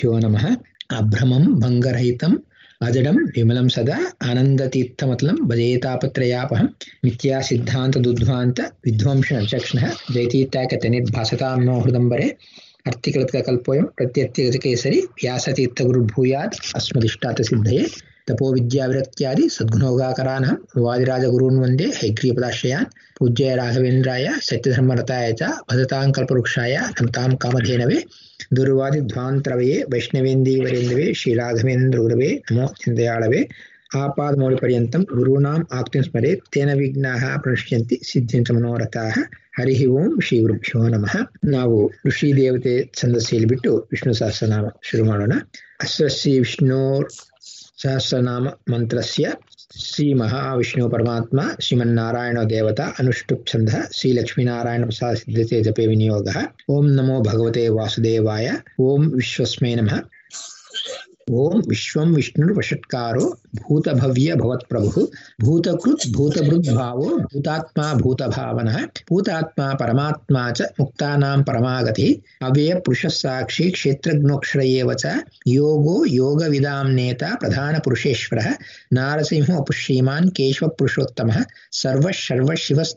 श्रीगुरुभ्यो नमः अभ्रमं भङ्गरहितम् अजडं विमलं सदा आनन्दतीर्थमतलं भजेतापत्रयापहं मिथ्यासिद्धान्तदुद्ध्वान्त विध्वंसनचक्ष्णः जयतीर्थाकतनिर्भासतां नो हृदम्बरे अर्थिकृतकल्पोऽयं प्रत्यत्यगजकेसरि व्यासतीर्थगुरुर्भूयात् अस्मदिष्टातसिद्धये तपोविद्याविरक्त्यादि सद्गुणोगाकरानहं वादिराजगुरून् वन्दे हैग्रीपदाश्रयान् पूज्याय राघवेन्द्राय सत्यधर्मरताय च भजतां कल्पवृक्षाय नमतां कामधेनवे दुर्वादिध्वान्तरवये वैष्णवेन्दीवरेन्दवे श्रीराघवेन्द्रगुरवे नमो चिन्तयाळवे आपादमौलिपर्यन्तं गुरूणाम् आप्तिं स्मरेत् तेन विघ्नाः प्रणश्यन्ति ಸಿದ್ಧಿಂಚ ಮನೋರಥಾಹ ಹರಿ ಓಂ ಶ್ರೀ ಗುರುಭ್ಯೋ ನಮಃ ನಾವು ಋಷಿ ದೇವತೆ ಛಂದಸ್ಸಿಯಲ್ಲಿ ಬಿಟ್ಟು ವಿಷ್ಣು ಸಹಸ್ರನಾಮ ಶುರು ಮಾಡೋಣ ಅಶ್ವಶ್ರೀ ವಿಷ್ಣು ಸಹಸ್ರನಾಮ ಮಂತ್ರಸ್ಯ ಶ್ರೀ ಮಹಾವಿಷ್ಣು ಪರಮಾತ್ಮ ಶ್ರೀಮನ್ನಾರಾಯಣ ದೇವತಾ ಅನುಷ್ಠುಪ್ ಛಂದ ಶ್ರೀ ಲಕ್ಷ್ಮೀನಾರಾಯಣ ಪ್ರಸಾದ ಸಿದ್ಧತೆ ಜಪೆ ವಿನಿಯೋಗ ಓಂ ನಮೋ ಭಗವತೆ ವಾಸುದೇವಾಯ ಓಂ ವಿಶ್ವಸ್ಮೈ ನಮಃ ಓಂ ವಿಶ್ವಂ ವಿಷ್ಣುರ್ವಷಟ್ಕಾರೋ ಭೂತಭವ್ಯ ಭವತ್ಪ್ರಭು ಭೂತಕೃತ್ ಭೂತಭೃದ್ಭಾವೋ ಭೂತಾತ್ಮ ಭೂತಭಾವನಃ ಭೂತಾತ್ಮ ಪರಮಾತ್ಮ ಚ ಮುಕ್ತಾನಾಂ ಪರಮಾಗತಿ ಅವ್ಯಯ ಪುರುಷ ಸಾಕ್ಷಿ ಕ್ಷೇತ್ರಜ್ಞೋಕ್ಷರ ಏವ ಚ ಯೋಗೋ ಯೋಗವಿದಾಂ ನೇತ ಪ್ರಧಾನ ಪುರುಷೇಶ್ವರಃ ನಾರಸಿಂಹ ಶ್ರೀಮಾನ್ ಕೇಶವ ಪುರುಷೋತ್ತಮಃ ಸರ್ವ ಶರ್ವ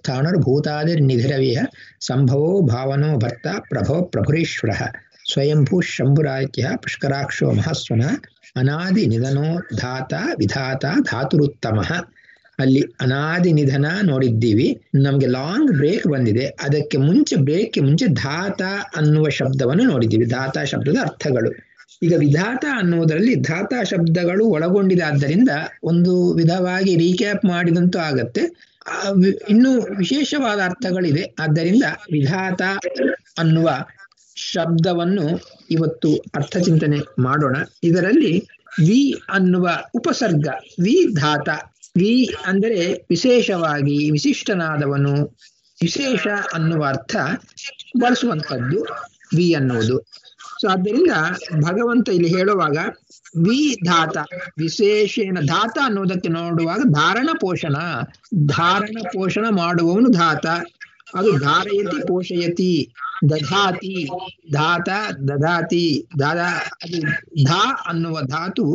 ಶಿವಸ್ಥಾಣುರ್ಭೂತಾದಿರ್ನಿಧಿರವ್ಯಯ ಸಂಭವೋ ಭಾವನೋ ಭರ್ತ ಪ್ರಭವ ಪ್ರಭುರೇಶ್ವರಃ ಸ್ವಯಂಭೂ ಶಂಭುರಾಜ್ಯ ಪುಷ್ಕರಾಕ್ಷೋ ಮಹಾಸ್ವನ ಅನಾದಿ ನಿಧನೋ ಧಾತ ವಿಧಾತ ಧಾತುರುತ್ತಮ ಅಲ್ಲಿ ಅನಾದಿ ನಿಧನ ನೋಡಿದ್ದೀವಿ ನಮಗೆ ಲಾಂಗ್ ಬ್ರೇಕ್ ಬಂದಿದೆ ಅದಕ್ಕೆ ಮುಂಚೆ ಬ್ರೇಕ್ಗೆ ಮುಂಚೆ ಧಾತ ಅನ್ನುವ ಶಬ್ದವನ್ನು ನೋಡಿದ್ದೀವಿ ಧಾತ ಶಬ್ದದ ಅರ್ಥಗಳು ಈಗ ವಿಧಾತ ಅನ್ನುವುದರಲ್ಲಿ ಧಾತ ಶಬ್ದಗಳು ಒಳಗೊಂಡಿದಾದ್ದರಿಂದ ಒಂದು ವಿಧವಾಗಿ ರೀಕ್ಯಾಪ್ ಮಾಡಿದಂತೂ ಆಗತ್ತೆ ಇನ್ನು ವಿಶೇಷವಾದ ಅರ್ಥಗಳಿದೆ ಆದ್ದರಿಂದ ವಿಧಾತ ಅನ್ನುವ ಶಬ್ದವನ್ನು ಇವತ್ತು ಅರ್ಥಚಿಂತನೆ ಮಾಡೋಣ ಇದರಲ್ಲಿ ವಿ ಅನ್ನುವ ಉಪಸರ್ಗ ವಿ ಧಾತ ವಿ ಅಂದರೆ ವಿಶೇಷವಾಗಿ ವಿಶಿಷ್ಟನಾದವನು ವಿಶೇಷ ಅನ್ನುವ ಅರ್ಥ ಬಳಸುವಂಥದ್ದು ವಿ ಅನ್ನುವುದು ಸೊ ಆದ್ದರಿಂದ ಭಗವಂತ ಇಲ್ಲಿ ಹೇಳುವಾಗ ವಿ ಧಾತ ವಿಶೇಷೇಣ ಧಾತ ಅನ್ನುವುದಕ್ಕೆ ನೋಡುವಾಗ ಧಾರಣ ಪೋಷಣ ಧಾರಣ ಪೋಷಣ ಮಾಡುವವನು ಧಾತ ಅದು ಧಾರಯತಿ ಪೋಷಯತಿ ದಧಾತಿ ಧಾತ ದಧಾತಿ ದಾದಾ ಅದು ಧಾ ಅನ್ನುವ ಧಾತು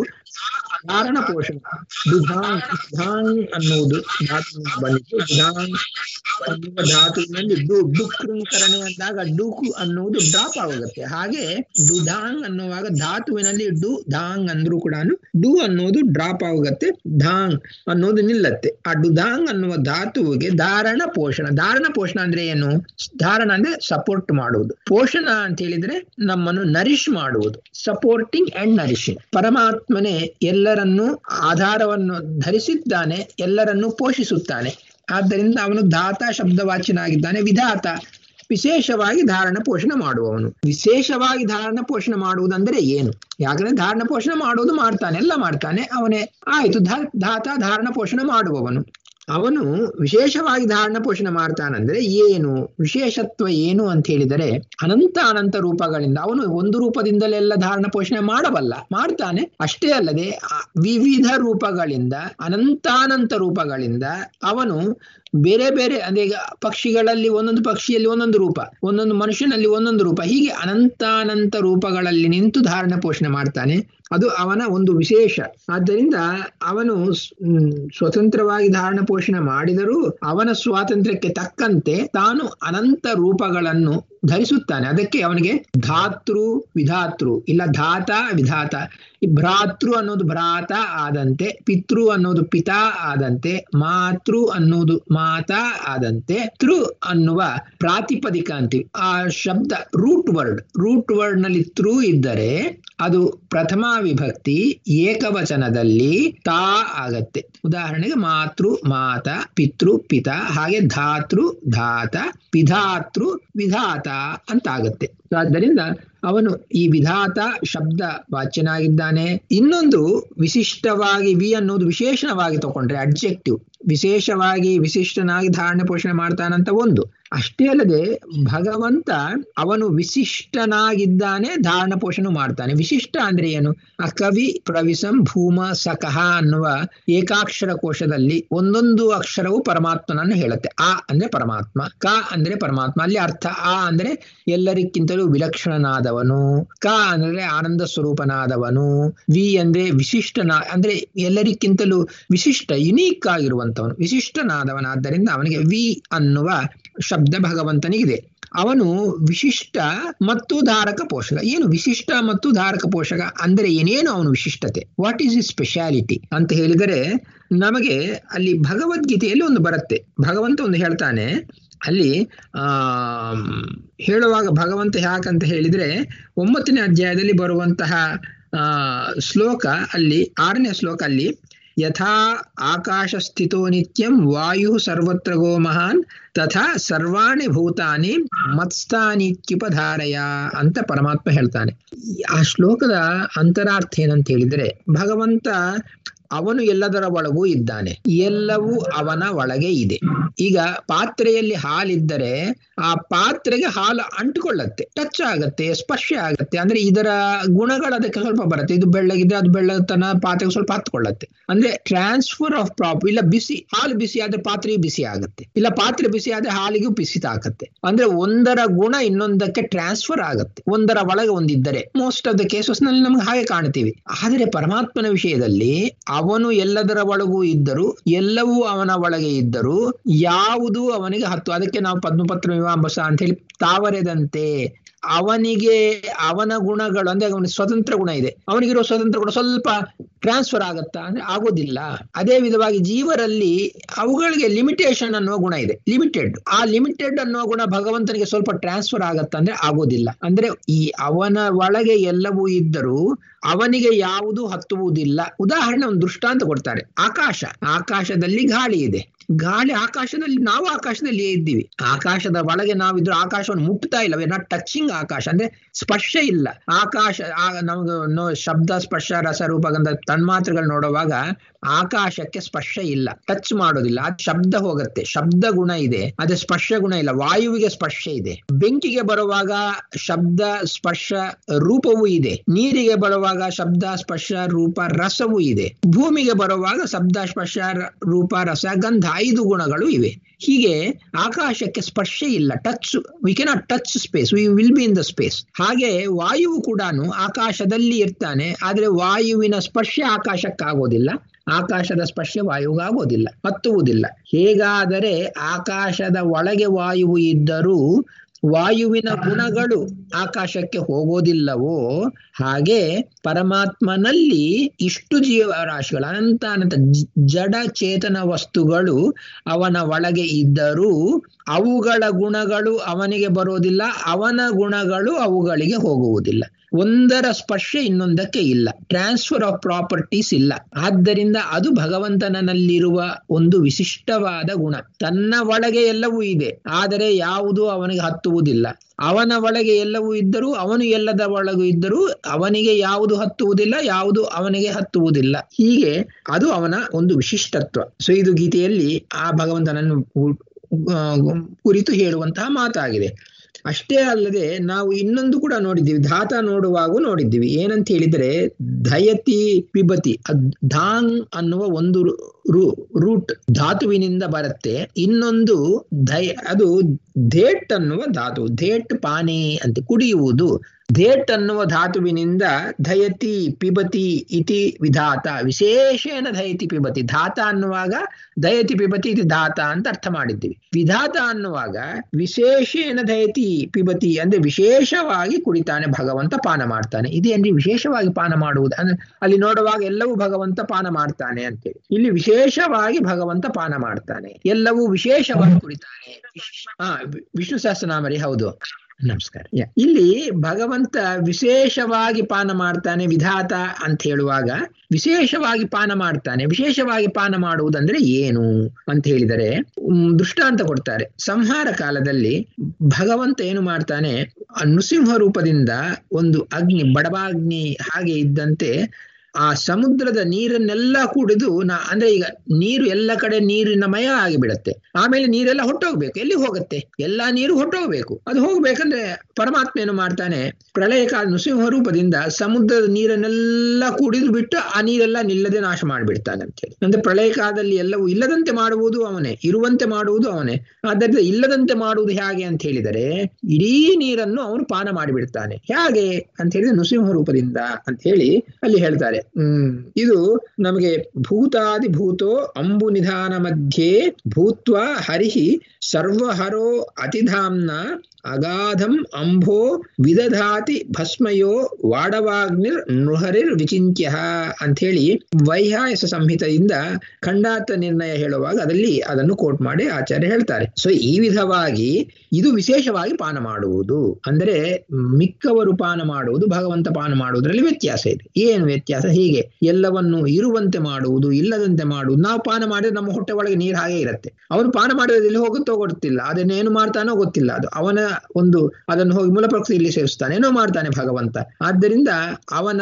ಧಾರಣ ಪೋಷಣ ದುಧಾಂಗ್ ಧಾಂಗ್ ಅನ್ನುವುದು ಧಾತು ಬಂದಿತ್ತು ದುಧಾಂಗ್ ಅನ್ನುವ ಧಾತುವಿನಲ್ಲಿ ಡು ಡುಕೃಂಕರಣೆ ಅಂದಾಗ ಡುಕು ಅನ್ನುವುದು ಡ್ರಾಪ್ ಆಗುತ್ತೆ ಹಾಗೆ ಡುಧಾಂಗ್ ಅನ್ನುವಾಗ ಧಾತುವಿನಲ್ಲಿ ಡು ಧಾಂಗ್ ಅಂದ್ರೂ ಕೂಡ ಡು ಅನ್ನೋದು ಡ್ರಾಪ್ ಆಗುತ್ತೆ ಧಾಂಗ್ ಅನ್ನೋದು ನಿಲ್ಲತ್ತೆ ಆ ಡುಧಾಂಗ್ ಅನ್ನುವ ಧಾತುವಿಗೆ ಧಾರಣ ಪೋಷಣ ಧಾರಣ ಪೋಷಣ ಅಂದ್ರೆ ಏನು ಧಾರಣ ಅಂದ್ರೆ ಸಪೋರ್ಟ್ ಮಾಡುವುದು ಪೋಷಣ ಅಂತ ಹೇಳಿದ್ರೆ ನಮ್ಮನ್ನು ನರಿಶ್ ಮಾಡುವುದು ಸಪೋರ್ಟಿಂಗ್ ಅಂಡ್ ನರಿಶಿಂಗ್ ಪರಮಾತ್ಮನೇ ಎಲ್ಲರನ್ನೂ ಆಧಾರವನ್ನು ಧರಿಸಿದ್ದಾನೆ ಎಲ್ಲರನ್ನೂ ಪೋಷಿಸುತ್ತಾನೆ ಆದ್ದರಿಂದ ಅವನು ಧಾತ ಶಬ್ದವಾಚ್ಯನಾಗಿದ್ದಾನೆ ವಿಧಾತ ವಿಶೇಷವಾಗಿ ಧಾರಣ ಪೋಷಣ ಮಾಡುವವನು ವಿಶೇಷವಾಗಿ ಧಾರಣ ಪೋಷಣ ಮಾಡುವುದಂದ್ರೆ ಏನು ಯಾಕಂದ್ರೆ ಧಾರಣ ಪೋಷಣ ಮಾಡುವುದು ಮಾಡ್ತಾನೆ ಎಲ್ಲ ಮಾಡ್ತಾನೆ ಅವನೇ ಆಯ್ತು ಧಾತ ಧಾರಣ ಪೋಷಣ ಮಾಡುವವನು ಅವನು ವಿಶೇಷವಾಗಿ ಧಾರಣ ಪೋಷಣ ಮಾಡ್ತಾನಂದ್ರೆ ಏನು ವಿಶೇಷತ್ವ ಏನು ಅಂತ ಹೇಳಿದರೆ ಅನಂತ ಅನಂತ ರೂಪಗಳಿಂದ ಅವನು ಒಂದು ರೂಪದಿಂದಲೆಲ್ಲ ಧಾರಣ ಪೋಷಣೆ ಮಾಡಬಲ್ಲ ಮಾಡ್ತಾನೆ ಅಷ್ಟೇ ಅಲ್ಲದೆ ವಿವಿಧ ರೂಪಗಳಿಂದ ಅನಂತಾನಂತ ರೂಪಗಳಿಂದ ಅವನು ಬೇರೆ ಬೇರೆ ಅಂದ್ರೆ ಈಗ ಪಕ್ಷಿಗಳಲ್ಲಿ ಒಂದೊಂದು ಪಕ್ಷಿಯಲ್ಲಿ ಒಂದೊಂದು ರೂಪ ಒಂದೊಂದು ಮನುಷ್ಯನಲ್ಲಿ ಒಂದೊಂದು ರೂಪ ಹೀಗೆ ಅನಂತಾನಂತ ರೂಪಗಳಲ್ಲಿ ನಿಂತು ಧಾರಣ ಪೋಷಣೆ ಮಾಡ್ತಾನೆ ಅದು ಅವನ ಒಂದು ವಿಶೇಷ ಆದ್ದರಿಂದ ಅವನು ಸ್ವತಂತ್ರವಾಗಿ ಧಾರಣ ಪೋಷಣೆ ಮಾಡಿದರೂ ಅವನ ಸ್ವಾತಂತ್ರ್ಯಕ್ಕೆ ತಕ್ಕಂತೆ ತಾನು ಅನಂತ ರೂಪಗಳನ್ನು ಧರಿಸುತ್ತಾನೆ ಅದಕ್ಕೆ ಅವನಿಗೆ ಧಾತೃ ವಿಧಾತೃ ಇಲ್ಲ ಧಾತ ವಿಧಾತ ಈ ಭ್ರಾತೃ ಅನ್ನೋದು ಭ್ರಾತ ಆದಂತೆ ಪಿತೃ ಅನ್ನೋದು ಪಿತಾ ಆದಂತೆ ಮಾತೃ ಅನ್ನೋದು ಮಾತಾ ಆದಂತೆ ತೃ ಅನ್ನುವ ಪ್ರಾತಿಪದಿಕ ಅಂತೀವಿ ಆ ಶಬ್ದ ರೂಟ್ ವರ್ಡ್ ರೂಟ್ ವರ್ಡ್ ನಲ್ಲಿ ತೃ ಇದ್ದರೆ ಅದು ಪ್ರಥಮ ವಿಭಕ್ತಿ ಏಕವಚನದಲ್ಲಿ ತಾ ಆಗತ್ತೆ ಉದಾಹರಣೆಗೆ ಮಾತೃ ಮಾತ ಪಿತೃ ಪಿತ ಹಾಗೆ ಧಾತೃ ಧಾತ ವಿಧಾತೃ ವಿಧಾತ ಅಂತ ಆಗತ್ತೆ ಆದ್ದರಿಂದ ಅವನು ಈ ವಿಧಾತ ಶಬ್ದ ವಾಚ್ಯನಾಗಿದ್ದಾನೆ ಇನ್ನೊಂದು ವಿಶಿಷ್ಟವಾಗಿ ವಿ ಅನ್ನೋದು ವಿಶೇಷಣವಾಗಿ ತಗೊಂಡ್ರೆ ಅಡ್ಜೆಕ್ಟಿವ್ ವಿಶೇಷವಾಗಿ ವಿಶಿಷ್ಟನಾಗಿ ಧಾರಣೆ ಪೋಷಣೆ ಮಾಡ್ತಾನಂತ ಒಂದು ಅಷ್ಟೇ ಅಲ್ಲದೆ ಭಗವಂತ ಅವನು ವಿಶಿಷ್ಟನಾಗಿದ್ದಾನೆ ಧಾರಣ ಪೋಷಣೆ ಮಾಡ್ತಾನೆ ವಿಶಿಷ್ಟ ಅಂದ್ರೆ ಏನು ಆ ಕವಿ ಪ್ರವಿಸಂ ಭೂಮ ಸಕಹ ಅನ್ನುವ ಏಕಾಕ್ಷರ ಕೋಶದಲ್ಲಿ ಒಂದೊಂದು ಅಕ್ಷರವು ಪರಮಾತ್ಮನನ್ನು ಹೇಳುತ್ತೆ ಆ ಅಂದ್ರೆ ಪರಮಾತ್ಮ ಕ ಅಂದ್ರೆ ಪರಮಾತ್ಮ ಅಲ್ಲಿ ಅರ್ಥ ಆ ಅಂದ್ರೆ ಎಲ್ಲರಿಗಿಂತಲೂ ವಿಲಕ್ಷಣನಾದವನು ಕ ಅಂದ್ರೆ ಆನಂದ ಸ್ವರೂಪನಾದವನು ವಿ ಅಂದ್ರೆ ವಿಶಿಷ್ಟನ ಅಂದ್ರೆ ಎಲ್ಲರಿಗಿಂತಲೂ ವಿಶಿಷ್ಟ ಯುನೀಕ್ ಆಗಿರುವಂತವನು ವಿಶಿಷ್ಟನಾದವನಾದ್ದರಿಂದ ಅವನಿಗೆ ವಿ ಅನ್ನುವ ಶಬ್ದ ಭಗವಂತನಿಗಿದೆ ಅವನು ವಿಶಿಷ್ಟ ಮತ್ತು ಧಾರಕ ಪೋಷಕ ಏನು ವಿಶಿಷ್ಟ ಮತ್ತು ಧಾರಕ ಪೋಷಕ ಅಂದ್ರೆ ಏನೇನು ಅವನು ವಿಶಿಷ್ಟತೆ ವಾಟ್ ಈಸ್ ಇ ಸ್ಪೆಷಾಲಿಟಿ ಅಂತ ಹೇಳಿದರೆ ನಮಗೆ ಅಲ್ಲಿ ಭಗವದ್ಗೀತೆಯಲ್ಲಿ ಒಂದು ಬರುತ್ತೆ ಭಗವಂತ ಒಂದು ಹೇಳ್ತಾನೆ ಅಲ್ಲಿ ಆ ಹೇಳುವಾಗ ಭಗವಂತ ಯಾಕಂತ ಹೇಳಿದ್ರೆ ಒಂಬತ್ತನೇ ಅಧ್ಯಾಯದಲ್ಲಿ ಬರುವಂತಹ ಆ ಶ್ಲೋಕ ಅಲ್ಲಿ ಆರನೇ ಶ್ಲೋಕ ಅಲ್ಲಿ ಯಥಾ ಆಕಾಶ ಸ್ಥಿತೋ ನಿತ್ಯಂ ವಾಯು ಸರ್ವತ್ರ ಗೋ ಮಹಾನ್ ತಥಾ ಸರ್ವಾಣಿ ಭೂತಾನಿ ಮತ್ಸ್ಥಾನಿತ್ಯುಪಧಾರಯ ಅಂತ ಪರಮಾತ್ಮ ಹೇಳ್ತಾನೆ ಆ ಶ್ಲೋಕದ ಅಂತರಾರ್ಥ ಏನಂತ ಹೇಳಿದ್ರೆ ಭಗವಂತ ಅವನು ಎಲ್ಲದರ ಒಳಗೂ ಇದ್ದಾನೆ ಎಲ್ಲವೂ ಅವನ ಒಳಗೆ ಇದೆ ಈಗ ಪಾತ್ರೆಯಲ್ಲಿ ಹಾಲಿದ್ದರೆ ಆ ಪಾತ್ರೆಗೆ ಹಾಲು ಅಂಟಿಕೊಳ್ಳತ್ತೆ ಟಚ್ ಆಗತ್ತೆ ಸ್ಪರ್ಶ ಆಗತ್ತೆ ಅಂದ್ರೆ ಇದರ ಗುಣಗಳು ಅದಕ್ಕೆ ಸ್ವಲ್ಪ ಬರುತ್ತೆ ಇದು ಬೆಳ್ಳಗಿದ್ರೆ ಅದು ಬೆಳ್ಳತನ ಪಾತ್ರೆಗೆ ಸ್ವಲ್ಪ ಹತ್ಕೊಳ್ಳತ್ತೆ ಅಂದ್ರೆ ಟ್ರಾನ್ಸ್ಫರ್ ಆಫ್ ಪ್ರಾಪ್ ಇಲ್ಲ ಬಿಸಿ ಹಾಲು ಬಿಸಿ ಆದ್ರೆ ಪಾತ್ರೆಗೆ ಬಿಸಿ ಆಗುತ್ತೆ ಇಲ್ಲ ಪಾತ್ರೆ ಬಿಸಿ ಆದ್ರೆ ಹಾಲಿಗೂ ಬಿಸಿ ತಾಕತ್ತೆ ಅಂದ್ರೆ ಒಂದರ ಗುಣ ಇನ್ನೊಂದಕ್ಕೆ ಟ್ರಾನ್ಸ್ಫರ್ ಆಗತ್ತೆ ಒಂದರ ಒಳಗೆ ಒಂದಿದ್ದರೆ ಮೋಸ್ಟ್ ಆಫ್ ದ ಕೇಸಸ್ ನಲ್ಲಿ ನಮ್ಗೆ ಹಾಗೆ ಕಾಣ್ತೀವಿ ಆದರೆ ಪರಮಾತ್ಮನ ವಿಷಯದಲ್ಲಿ ಅವನು ಎಲ್ಲದರ ಒಳಗೂ ಇದ್ದರು ಎಲ್ಲವೂ ಅವನ ಒಳಗೆ ಇದ್ದರು ಯಾವುದು ಅವನಿಗೆ ಹತ್ತು ಅದಕ್ಕೆ ನಾವು ಪದ್ಮಪತ್ರ ಮೀಮಾಂಬಸ ಅಂತ ಹೇಳಿ ತಾವರೆದಂತೆ ಅವನಿಗೆ ಅವನ ಗುಣಗಳು ಅಂದ್ರೆ ಅವನಿಗೆ ಸ್ವತಂತ್ರ ಗುಣ ಇದೆ ಅವನಿಗಿರೋ ಸ್ವತಂತ್ರ ಗುಣ ಸ್ವಲ್ಪ ಟ್ರಾನ್ಸ್ಫರ್ ಆಗತ್ತಾ ಅಂದ್ರೆ ಆಗೋದಿಲ್ಲ ಅದೇ ವಿಧವಾಗಿ ಜೀವರಲ್ಲಿ ಅವುಗಳಿಗೆ ಲಿಮಿಟೇಷನ್ ಅನ್ನುವ ಗುಣ ಇದೆ ಲಿಮಿಟೆಡ್ ಆ ಲಿಮಿಟೆಡ್ ಅನ್ನುವ ಗುಣ ಭಗವಂತನಿಗೆ ಸ್ವಲ್ಪ ಟ್ರಾನ್ಸ್ಫರ್ ಆಗತ್ತಾ ಅಂದ್ರೆ ಆಗೋದಿಲ್ಲ ಅಂದ್ರೆ ಈ ಅವನ ಒಳಗೆ ಎಲ್ಲವೂ ಇದ್ದರೂ ಅವನಿಗೆ ಯಾವುದು ಹತ್ತುವುದಿಲ್ಲ ಉದಾಹರಣೆ ಒಂದು ದೃಷ್ಟಾಂತ ಕೊಡ್ತಾರೆ ಆಕಾಶ ಆಕಾಶದಲ್ಲಿ ಗಾಳಿ ಇದೆ ಗಾಳಿ ಆಕಾಶದಲ್ಲಿ ನಾವು ಆಕಾಶದಲ್ಲಿಯೇ ಇದ್ದೀವಿ ಆಕಾಶದ ಒಳಗೆ ನಾವಿದ್ರು ಆಕಾಶವನ್ನು ಮುಟ್ತಾ ಇಲ್ಲ ನಾಟ್ ಟಚಿಂಗ್ ಆಕಾಶ ಅಂದ್ರೆ ಸ್ಪರ್ಶ ಇಲ್ಲ ಆಕಾಶ ನಮ್ಗೆ ಶಬ್ದ ಸ್ಪರ್ಶ ರಸ ರೂಪಗಂಧ ತನ್ಮಾತ್ರೆಗಳು ನೋಡುವಾಗ ಆಕಾಶಕ್ಕೆ ಸ್ಪರ್ಶ ಇಲ್ಲ ಟಚ್ ಮಾಡೋದಿಲ್ಲ ಅದು ಶಬ್ದ ಹೋಗುತ್ತೆ ಶಬ್ದ ಗುಣ ಇದೆ ಅದೇ ಸ್ಪರ್ಶ ಗುಣ ಇಲ್ಲ ವಾಯುವಿಗೆ ಸ್ಪರ್ಶ ಇದೆ ಬೆಂಕಿಗೆ ಬರುವಾಗ ಶಬ್ದ ಸ್ಪರ್ಶ ರೂಪವೂ ಇದೆ ನೀರಿಗೆ ಬರುವಾಗ ಶಬ್ದ ಸ್ಪರ್ಶ ರೂಪ ರಸವೂ ಇದೆ ಭೂಮಿಗೆ ಬರುವಾಗ ಶಬ್ದ ಸ್ಪರ್ಶ ರೂಪ ರಸ ಗಂಧ ಐದು ಗುಣಗಳು ಇವೆ ಹೀಗೆ ಆಕಾಶಕ್ಕೆ ಸ್ಪರ್ಶ ಇಲ್ಲ touch we cannot touch space we will be in the space ಹಾಗೆ ವಾಯುವು ಕೂಡ ಆಕಾಶದಲ್ಲಿ ಇರ್ತಾನೆ ಆದ್ರೆ ವಾಯುವಿನ ಸ್ಪರ್ಶ ಆಕಾಶಕ್ಕಾಗೋದಿಲ್ಲ ಆಕಾಶದ ಸ್ಪರ್ಶ ವಾಯುಗಾಗೋದಿಲ್ಲ ಹತ್ತುವುದಿಲ್ಲ ಹೇಗಾದರೆ ಆಕಾಶದ ಒಳಗೆ ವಾಯುವು ಇದ್ದರೂ ವಾಯುವಿನ ಗುಣಗಳು ಆಕಾಶಕ್ಕೆ ಹೋಗೋದಿಲ್ಲವೋ ಹಾಗೆ ಪರಮಾತ್ಮನಲ್ಲಿ ಇಷ್ಟು ಜೀವರಾಶಿಗಳು ಅನಂತ ಅನಂತ ಜಡ ಚೇತನ ವಸ್ತುಗಳು ಅವನ ಒಳಗೆ ಇದ್ದರೂ ಅವುಗಳ ಗುಣಗಳು ಅವನಿಗೆ ಬರೋದಿಲ್ಲ ಅವನ ಗುಣಗಳು ಅವುಗಳಿಗೆ ಹೋಗುವುದಿಲ್ಲ ಒಂದರ ಸ್ಪರ್ಶ ಇನ್ನೊಂದಕ್ಕೆ ಇಲ್ಲ ಟ್ರಾನ್ಸ್ಫರ್ ಆಫ್ ಪ್ರಾಪರ್ಟೀಸ್ ಇಲ್ಲ ಆದ್ದರಿಂದ ಅದು ಭಗವಂತನಲ್ಲಿರುವ ಒಂದು ವಿಶಿಷ್ಟವಾದ ಗುಣ ತನ್ನ ಒಳಗೆ ಎಲ್ಲವೂ ಇದೆ ಆದರೆ ಯಾವುದು ಅವನಿಗೆ ಹತ್ತುವುದಿಲ್ಲ ಅವನ ಒಳಗೆ ಎಲ್ಲವೂ ಇದ್ದರೂ ಅವನು ಎಲ್ಲದ ಒಳಗೂ ಇದ್ದರೂ ಅವನಿಗೆ ಯಾವುದು ಹತ್ತುವುದಿಲ್ಲ ಯಾವುದು ಅವನಿಗೆ ಹತ್ತುವುದಿಲ್ಲ ಹೀಗೆ ಅದು ಅವನ ಒಂದು ವಿಶಿಷ್ಟತ್ವ ಸೊ ಇದು ಗೀತೆಯಲ್ಲಿ ಆ ಭಗವಂತನನ್ನು ಕುರಿತು ಹೇಳುವಂತಹ ಮಾತಾಗಿದೆ ಅಷ್ಟೇ ಅಲ್ಲದೆ ನಾವು ಇನ್ನೊಂದು ಕೂಡ ನೋಡಿದ್ದೀವಿ ಧಾತ ನೋಡುವಾಗ ನೋಡಿದ್ದೀವಿ ಏನಂತ ಹೇಳಿದ್ರೆ ಧಯತಿ ಪಿಬತಿ ಧಾಂಗ್ ಅನ್ನುವ ಒಂದು ರೂಟ್ ಧಾತುವಿನಿಂದ ಬರುತ್ತೆ ಇನ್ನೊಂದು ದಯ ಅದು ಧೇಟ್ ಅನ್ನುವ ಧಾತು ಧೇಟ್ ಪಾನಿ ಅಂತ ಕುಡಿಯುವುದು ಧೇಟ್ ಅನ್ನುವ ಧಾತುವಿನಿಂದ ಧಯತಿ ಪಿಬತಿ ಇತಿ ವಿಧಾತ ವಿಶೇಷೇನ ಧಯತಿ ಪಿಬತಿ ಧಾತ ಅನ್ನುವಾಗ ದಯತಿ ಪಿಬತಿ ಇತಿ ಧಾತ ಅಂತ ಅರ್ಥ ಮಾಡಿದ್ದೀವಿ ವಿಧಾತ ಅನ್ನುವಾಗ ವಿಶೇಷೇನ ದಯತಿ ಪಿಬತಿ ಅಂದ್ರೆ ವಿಶೇಷವಾಗಿ ಕುಡಿತಾನೆ ಭಗವಂತ ಪಾನ ಮಾಡ್ತಾನೆ ಇದೇನ್ರಿ ವಿಶೇಷವಾಗಿ ಪಾನ ಮಾಡುವುದು ಅಂದ್ರೆ ಅಲ್ಲಿ ನೋಡುವಾಗ ಎಲ್ಲವೂ ಭಗವಂತ ಪಾನ ಮಾಡ್ತಾನೆ ಅಂತೇಳಿ ಇಲ್ಲಿ ವಿಶೇಷವಾಗಿ ಭಗವಂತ ಪಾನ ಮಾಡ್ತಾನೆ ಎಲ್ಲವೂ ವಿಶೇಷವಾಗಿ ಕುಡಿತಾನೆ ಹಾ ವಿಷ್ಣು ಸಹಸ್ರನಾಮರಿ ಹೌದು ನಮಸ್ಕಾರ ಇಲ್ಲಿ ಭಗವಂತ ವಿಶೇಷವಾಗಿ ಪಾನ ಮಾಡ್ತಾನೆ ವಿಧಾತ ಅಂತ ಹೇಳುವಾಗ ವಿಶೇಷವಾಗಿ ಪಾನ ಮಾಡ್ತಾನೆ ವಿಶೇಷವಾಗಿ ಪಾನ ಮಾಡುವುದಂದ್ರೆ ಏನು ಅಂತ ಹೇಳಿದರೆ ದೃಷ್ಟಾಂತ ಕೊಡ್ತಾರೆ ಸಂಹಾರ ಕಾಲದಲ್ಲಿ ಭಗವಂತ ಏನು ಮಾಡ್ತಾನೆ ನೃಸಿಂಹ ರೂಪದಿಂದ ಒಂದು ಅಗ್ನಿ ಬಡವಾಗ್ನಿ ಹಾಗೆ ಇದ್ದಂತೆ ಆ ಸಮುದ್ರದ ನೀರನ್ನೆಲ್ಲ ಕುಡಿದು ನಾ ಅಂದ್ರೆ ಈಗ ನೀರು ಎಲ್ಲ ಕಡೆ ನೀರಿನ ಮಯ ಆಗಿಬಿಡತ್ತೆ ಆಮೇಲೆ ನೀರೆಲ್ಲ ಹೊಟ್ಟೋಗ್ಬೇಕು ಎಲ್ಲಿ ಹೋಗುತ್ತೆ ಎಲ್ಲಾ ನೀರು ಹೊಟ್ಟೋಗ್ಬೇಕು ಅದು ಹೋಗ್ಬೇಕಂದ್ರೆ ಪರಮಾತ್ಮ ಏನು ಮಾಡ್ತಾನೆ ಪ್ರಳಯ ಕಾಲ ನೃಸಿಂಹ ರೂಪದಿಂದ ಸಮುದ್ರದ ನೀರನ್ನೆಲ್ಲ ಕುಡಿದು ಬಿಟ್ಟು ಆ ನೀರೆಲ್ಲ ನಿಲ್ಲದೆ ನಾಶ ಮಾಡಿಬಿಡ್ತಾನೆ ಅಂತೇಳಿ ಅಂದ್ರೆ ಪ್ರಳಯ ಕಾಲದಲ್ಲಿ ಎಲ್ಲವೂ ಇಲ್ಲದಂತೆ ಮಾಡುವುದು ಅವನೇ ಇರುವಂತೆ ಮಾಡುವುದು ಅವನೇ ಆದ್ದರಿಂದ ಇಲ್ಲದಂತೆ ಮಾಡುವುದು ಹೇಗೆ ಅಂತ ಹೇಳಿದರೆ ಇಡೀ ನೀರನ್ನು ಅವನು ಪಾನ ಮಾಡಿಬಿಡ್ತಾನೆ ಹೇಗೆ ಅಂತ ಹೇಳಿದ್ರೆ ನೃಸಿಂಹ ರೂಪದಿಂದ ಅಂತ ಹೇಳಿ ಅಲ್ಲಿ ಹೇಳ್ತಾರೆ ಹ್ಮ್ ಇದು ನಮಗೆ ಭೂತಾದಿ ಭೂತೋ ಅಂಬು ನಿಧಾನ ಮಧ್ಯೆ ಭೂತ್ವ ಹರಿಹಿ ಸರ್ವಹರೋ ಅತಿಧಾಮ್ನ ಅಗಾಧಂ ಅಂಭೋ ವಿದಧಾತಿ ಭಸ್ಮಯೋ ವಾಡವಾಗ್ನಿರ್ ನೃಹರಿರ್ ವಿಚಿಂತ್ಯ ಅಂಥೇಳಿ ವೈಹಾಯಸ ಸಂಹಿತೆಯಿಂದ ಖಂಡಾರ್ಥ ನಿರ್ಣಯ ಹೇಳುವಾಗ ಅದರಲ್ಲಿ ಅದನ್ನು ಕೋಟ್ ಮಾಡಿ ಆಚಾರ್ಯ ಹೇಳ್ತಾರೆ ಸೊ ಈ ವಿಧವಾಗಿ ಇದು ವಿಶೇಷವಾಗಿ ಪಾನ ಮಾಡುವುದು ಅಂದರೆ ಮಿಕ್ಕವರು ಪಾನ ಮಾಡುವುದು ಭಗವಂತ ಪಾನ ಮಾಡುವುದರಲ್ಲಿ ವ್ಯತ್ಯಾಸ ಇದೆ ಏನು ವ್ಯತ್ಯಾಸ ಹೀಗೆ ಎಲ್ಲವನ್ನು ಇರುವಂತೆ ಮಾಡುವುದು ಇಲ್ಲದಂತೆ ಮಾಡುವುದು ನಾವು ಪಾನ ಮಾಡಿದ್ರೆ ನಮ್ಮ ಹೊಟ್ಟೆ ಒಳಗೆ ನೀರು ಹಾಗೆ ಇರುತ್ತೆ ಅವನು ಪಾನ ಮಾಡಿದ್ರೆ ಎಲ್ಲಿ ಹೋಗುತ್ತೋ ಗೊತ್ತಿಲ್ಲ ಅದನ್ನೇನು ಮಾಡ್ತಾನೋ ಗೊತ್ತಿಲ್ಲ ಅದು ಅವನ ಒಂದು ಅದನ್ನು ಹೋಗಿ ಮೂಲ ಪ್ರಕೃತಿಯಲ್ಲಿ ಸೇರಿಸ್ತಾನೆ ಏನೋ ಮಾಡ್ತಾನೆ ಭಗವಂತ ಆದ್ದರಿಂದ ಅವನ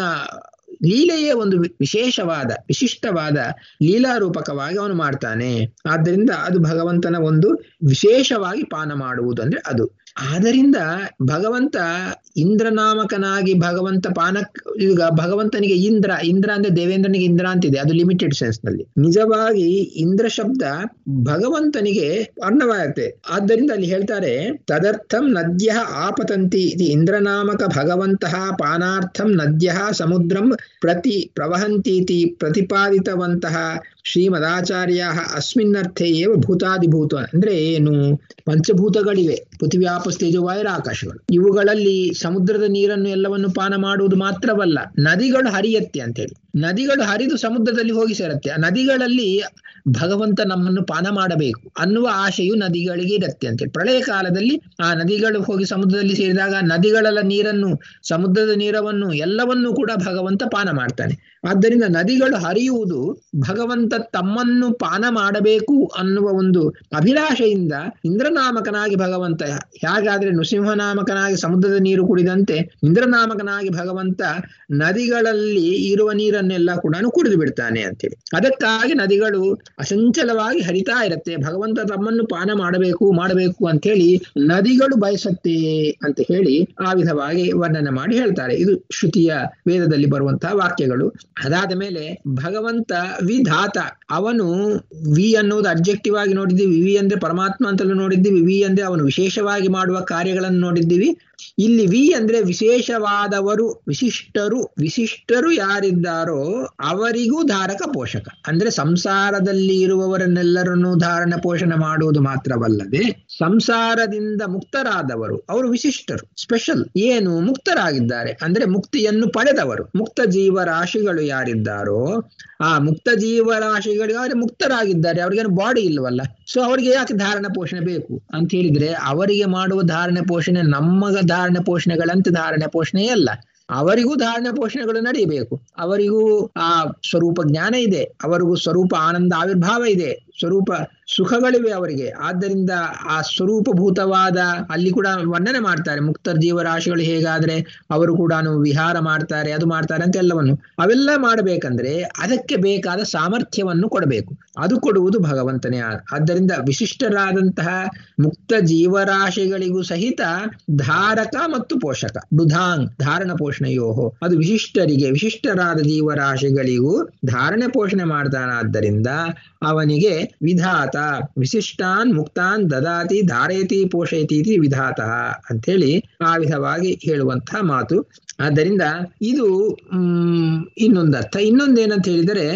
ಲೀಲೆಯೇ ಒಂದು ವಿಶೇಷವಾದ ವಿಶಿಷ್ಟವಾದ ಲೀಲಾರೂಪಕವಾಗಿ ಅವನು ಮಾಡ್ತಾನೆ ಆದ್ದರಿಂದ ಅದು ಭಗವಂತನ ಒಂದು ವಿಶೇಷವಾಗಿ ಪಾನ ಮಾಡುವುದು ಅಂದ್ರೆ ಅದು ಆದ್ದರಿಂದ ಭಗವಂತ ಇಂದ್ರನಾಮಕನಾಗಿ ಭಗವಂತ ಪಾನ ಈಗ ಭಗವಂತನಿಗೆ ಇಂದ್ರ ಇಂದ್ರ ಅಂದ್ರೆ ದೇವೇಂದ್ರನಿಗೆ ಇಂದ್ರ ಅಂತಿದೆ ಅದು ಲಿಮಿಟೆಡ್ ಸೆನ್ಸ್ ನಲ್ಲಿ ನಿಜವಾಗಿ ಇಂದ್ರ ಶಬ್ದ ಭಗವಂತನಿಗೆ ಅನ್ನವಾಗುತ್ತೆ ಆದ್ದರಿಂದ ಅಲ್ಲಿ ಹೇಳ್ತಾರೆ ತದರ್ಥಂ ನದ್ಯ ಆಪತಂತಿ ಇದು ಇಂದ್ರನಾಮಕ ಭಗವಂತಹ ಪಾನಾರ್ಥಂ ನದ್ಯ ಸಮುದ್ರಂ ಪ್ರತಿ ಪ್ರವಹಂತೀತಿ ಪ್ರತಿಪಾದಿತವಂತಹ ಶ್ರೀಮದಾಚಾರ್ಯ ಅಸ್ಮಿನ್ನರ್ಥೆ ಏವ ಭೂತಾದಿಭೂತ ಅಂದ್ರೆ ಏನು ಪಂಚಭೂತಗಳಿವೆ ಪೃಥ್ವಿ ಆಪಸ್ತೇಜ ವಾಯುರ ಆಕಾಶಗಳು ಇವುಗಳಲ್ಲಿ ಸಮುದ್ರದ ನೀರನ್ನು ಎಲ್ಲವನ್ನು ಪಾನ ಮಾಡುವುದು ಮಾತ್ರವಲ್ಲ ನದಿಗಳು ಹರಿಯತ್ತೆ ಅಂತೇಳಿ ನದಿಗಳು ಹರಿದು ಸಮುದ್ರದಲ್ಲಿ ಹೋಗಿ ಸೇರತ್ತೆ ಆ ನದಿಗಳಲ್ಲಿ ಭಗವಂತ ನಮ್ಮನ್ನು ಪಾನ ಮಾಡಬೇಕು ಅನ್ನುವ ಆಶೆಯು ನದಿಗಳಿಗೆ ಇರತ್ತೆ ಅಂತೇಳಿ ಪ್ರಳಯ ಕಾಲದಲ್ಲಿ ಆ ನದಿಗಳು ಹೋಗಿ ಸಮುದ್ರದಲ್ಲಿ ಸೇರಿದಾಗ ನದಿಗಳ ನೀರನ್ನು ಸಮುದ್ರದ ನೀರವನ್ನು ಎಲ್ಲವನ್ನೂ ಕೂಡ ಭಗವಂತ ಪಾನ ಮಾಡ್ತಾನೆ ಆದ್ದರಿಂದ ನದಿಗಳು ಹರಿಯುವುದು ಭಗವಂತ ತಮ್ಮನ್ನು ಪಾನ ಮಾಡಬೇಕು ಅನ್ನುವ ಒಂದು ಅಭಿಲಾಷೆಯಿಂದ ಇಂದ್ರನಾಮಕನಾಗಿ ಭಗವಂತ ಹೇಗಾದ್ರೆ ನೃಸಿಂಹನಾಮಕನಾಗಿ ಸಮುದ್ರದ ನೀರು ಕುಡಿದಂತೆ ಇಂದ್ರನಾಮಕನಾಗಿ ಭಗವಂತ ನದಿಗಳಲ್ಲಿ ಇರುವ ನೀರನ್ನೆಲ್ಲ ಕೂಡ ಕುಡಿದು ಬಿಡ್ತಾನೆ ಅಂತೇಳಿ ಅದಕ್ಕಾಗಿ ನದಿಗಳು ಅಸಂಚಲವಾಗಿ ಹರಿತಾ ಇರತ್ತೆ ಭಗವಂತ ತಮ್ಮನ್ನು ಪಾನ ಮಾಡಬೇಕು ಮಾಡಬೇಕು ಅಂತ ಹೇಳಿ ನದಿಗಳು ಬಯಸತ್ತೆ ಅಂತ ಹೇಳಿ ಆ ವಿಧವಾಗಿ ವರ್ಣನೆ ಮಾಡಿ ಹೇಳ್ತಾರೆ ಇದು ಶ್ರುತಿಯ ವೇದದಲ್ಲಿ ಬರುವಂತಹ ವಾಕ್ಯಗಳು ಅದಾದ ಮೇಲೆ ಭಗವಂತ ವಿಧಾತ ಅವನು ವಿ ಅನ್ನೋದು ಅಬ್ಜೆಕ್ಟಿವ್ ಆಗಿ ನೋಡಿದ್ದೀವಿ ವಿ ಅಂದ್ರೆ ಪರಮಾತ್ಮ ಅಂತಲೂ ನೋಡಿದ್ದೀವಿ ವಿ ಅಂದ್ರೆ ಅವನು ವಿಶೇಷವಾಗಿ ಮಾಡುವ ಕಾರ್ಯಗಳನ್ನು ನೋಡಿದ್ದೀವಿ ಇಲ್ಲಿ ವಿ ಅಂದ್ರೆ ವಿಶೇಷವಾದವರು ವಿಶಿಷ್ಟರು ವಿಶಿಷ್ಟರು ಯಾರಿದ್ದಾರೋ ಅವರಿಗೂ ಧಾರಕ ಪೋಷಕ ಅಂದ್ರೆ ಸಂಸಾರದಲ್ಲಿ ಇರುವವರನ್ನೆಲ್ಲರನ್ನೂ ಧಾರಣ ಪೋಷಣೆ ಮಾಡುವುದು ಮಾತ್ರವಲ್ಲದೆ ಸಂಸಾರದಿಂದ ಮುಕ್ತರಾದವರು ಅವರು ವಿಶಿಷ್ಟರು ಸ್ಪೆಷಲ್ ಏನು ಮುಕ್ತರಾಗಿದ್ದಾರೆ ಅಂದ್ರೆ ಮುಕ್ತಿಯನ್ನು ಪಡೆದವರು ಮುಕ್ತ ಜೀವರಾಶಿಗಳು ಯಾರಿದ್ದಾರೋ ಆ ಮುಕ್ತ ಜೀವರಾಶಿಗಳಿಗೆ ಅವರಿಗೆ ಮುಕ್ತರಾಗಿದ್ದಾರೆ ಅವ್ರಿಗೇನು ಬಾಡಿ ಇಲ್ವಲ್ಲ ಸೊ ಅವರಿಗೆ ಯಾಕೆ ಧಾರಣ ಪೋಷಣೆ ಬೇಕು ಅಂತ ಹೇಳಿದ್ರೆ ಅವರಿಗೆ ಮಾಡುವ ಧಾರಣೆ ಪೋಷಣೆ ನಮ್ಮ ಧಾರಣೆ ಪೋಷಣೆಗಳಂತೆ ಧಾರಣೆ ಪೋಷಣೆ ಅಲ್ಲ ಅವರಿಗೂ ಧಾರಣೆ ಪೋಷಣೆಗಳು ನಡೆಯಬೇಕು ಅವರಿಗೂ ಆ ಸ್ವರೂಪ ಜ್ಞಾನ ಇದೆ ಅವರಿಗೂ ಸ್ವರೂಪ ಆನಂದ ಆವಿರ್ಭಾವ ಇದೆ ಸ್ವರೂಪ ಸುಖಗಳಿವೆ ಅವರಿಗೆ ಆದ್ದರಿಂದ ಆ ಸ್ವರೂಪಭೂತವಾದ ಅಲ್ಲಿ ಕೂಡ ವರ್ಣನೆ ಮಾಡ್ತಾರೆ ಮುಕ್ತ ಜೀವರಾಶಿಗಳು ಹೇಗಾದ್ರೆ ಅವರು ಕೂಡ ವಿಹಾರ ಮಾಡ್ತಾರೆ ಅದು ಮಾಡ್ತಾರೆ ಅಂತ ಎಲ್ಲವನ್ನು ಅವೆಲ್ಲ ಮಾಡಬೇಕಂದ್ರೆ ಅದಕ್ಕೆ ಬೇಕಾದ ಸಾಮರ್ಥ್ಯವನ್ನು ಕೊಡಬೇಕು ಅದು ಕೊಡುವುದು ಭಗವಂತನೇ ಆದ್ದರಿಂದ ವಿಶಿಷ್ಟರಾದಂತಹ ಮುಕ್ತ ಜೀವರಾಶಿಗಳಿಗೂ ಸಹಿತ ಧಾರಕ ಮತ್ತು ಪೋಷಕ ಬುಧಾಂಗ್ ಧಾರಣ ಪೋಷಣೆಯೋಹೋ ಅದು ವಿಶಿಷ್ಟರಿಗೆ ವಿಶಿಷ್ಟರಾದ ಜೀವರಾಶಿಗಳಿಗೂ ಧಾರಣೆ ಪೋಷಣೆ ಮಾಡ್ತಾನಾದ್ದರಿಂದ ಅವನಿಗೆ ವಿಧಾತ ವಿಶಿಷ್ಟಾನ್ ಮುಕ್ತಾನ್ ದದಾತಿ ಧಾರಯತಿ ಪೋಷಯತಿ ಇತಿ ವಿಧಾತ ಅಂಥೇಳಿ ಆ ವಿಧವಾಗಿ ಹೇಳುವಂತಹ ಮಾತು ಆದ್ದರಿಂದ ಇದು ಹ್ಮ್ ಇನ್ನೊಂದರ್ಥ ಇನ್ನೊಂದೇನಂತ ಹೇಳಿದರೆ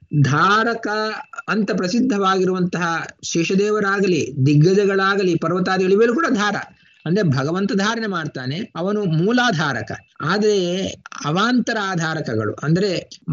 ಧಾರಕ ಅಂತ ಪ್ರಸಿದ್ಧವಾಗಿರುವಂತಹ ಶೇಷದೇವರಾಗಲಿ ದಿಗ್ಗಜಗಳಾಗಲಿ ಪರ್ವತಾದಿಗಳು ಇವೆಲ್ಲೂ ಕೂಡ ಧಾರ ಅಂದ್ರೆ ಭಗವಂತ ಧಾರಣೆ ಮಾಡ್ತಾನೆ ಅವನು ಮೂಲಾಧಾರಕ ಆದರೆ ಅವಾಂತರ ಆಧಾರಕಗಳು ಅಂದ್ರೆ